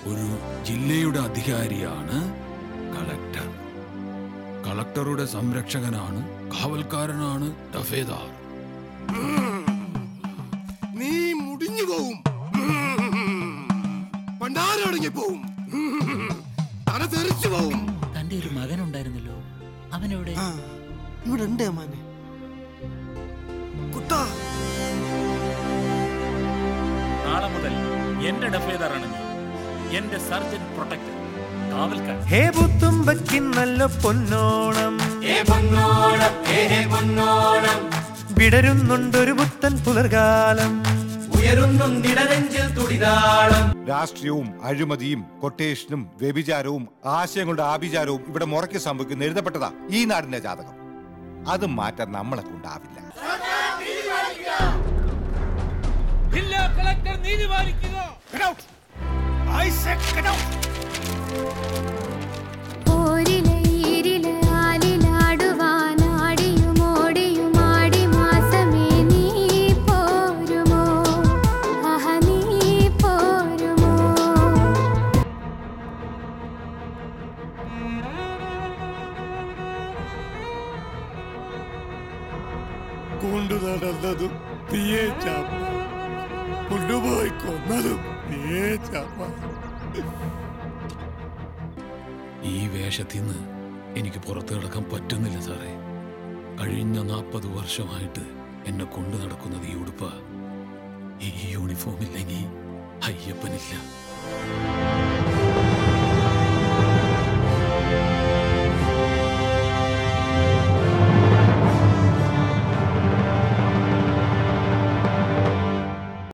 ഒരു ജില്ലയുടെ അധികാരിയാണ് കളക്ടർ കളക്ടറുടെ സംരക്ഷകനാണ് കാവൽക്കാരനാണ് ദഫേദാർ നീ മുടിഞ്ഞു പോവും പണ്ടാരടങ്ങി പോവും തല തെറിച്ചു പോവും തന്റെ ഒരു മകൻ ഉണ്ടായിരുന്നല്ലോ അവനെവിടെ ഇവിടെ ഉണ്ട് അമ്മാനെ കുട്ടാ നാളെ മുതൽ എന്റെ ഡഫേദാറാണ് നീ എന്റെ സർജൻ പ്രൊട്ടക്ടർ കാവൽക്കാരൻ ഹേ പുത്തുമ്പക്കിന്നല്ല പൊന്നോണം വിടരുന്നുണ്ടൊരു പുത്തൻ പുലർകാലം രാഷ്ട്രീയവും അഴിമതിയും കൊട്ടേഷനും വ്യഭിചാരവും ആശയങ്ങളുടെ ആഭിചാരവും ഇവിടെ മുറയ്ക്ക് സംഭവിക്കുന്ന എഴുതപ്പെട്ടതാ ഈ നാടിന്റെ ജാതകം അത് മാറ്റാൻ നമ്മളെ കൊണ്ടാവില്ല പോരിലെ ഈരിലെ ആലിലാടുവാനാടിയും ഓടിയുമാടി മാസമേ നീ പോരുമോ ആഹ നീ പോരുമോ കൊണ്ടു നടന്നതും നീയേ ചാപ്പ കൊണ്ടുപോയി കൊന്നതും നീയേ ചാപ്പ ഈ വേഷത്തിൽ നിന്ന് എനിക്ക് പുറത്തു കിടക്കാൻ പറ്റുന്നില്ല സാറേ കഴിഞ്ഞ നാൽപ്പത് വർഷമായിട്ട് എന്നെ കൊണ്ടു നടക്കുന്നത് ഈ ഉടുപ്പ ഈ യൂണിഫോം ഇല്ലെങ്കിൽ അയ്യപ്പനില്ല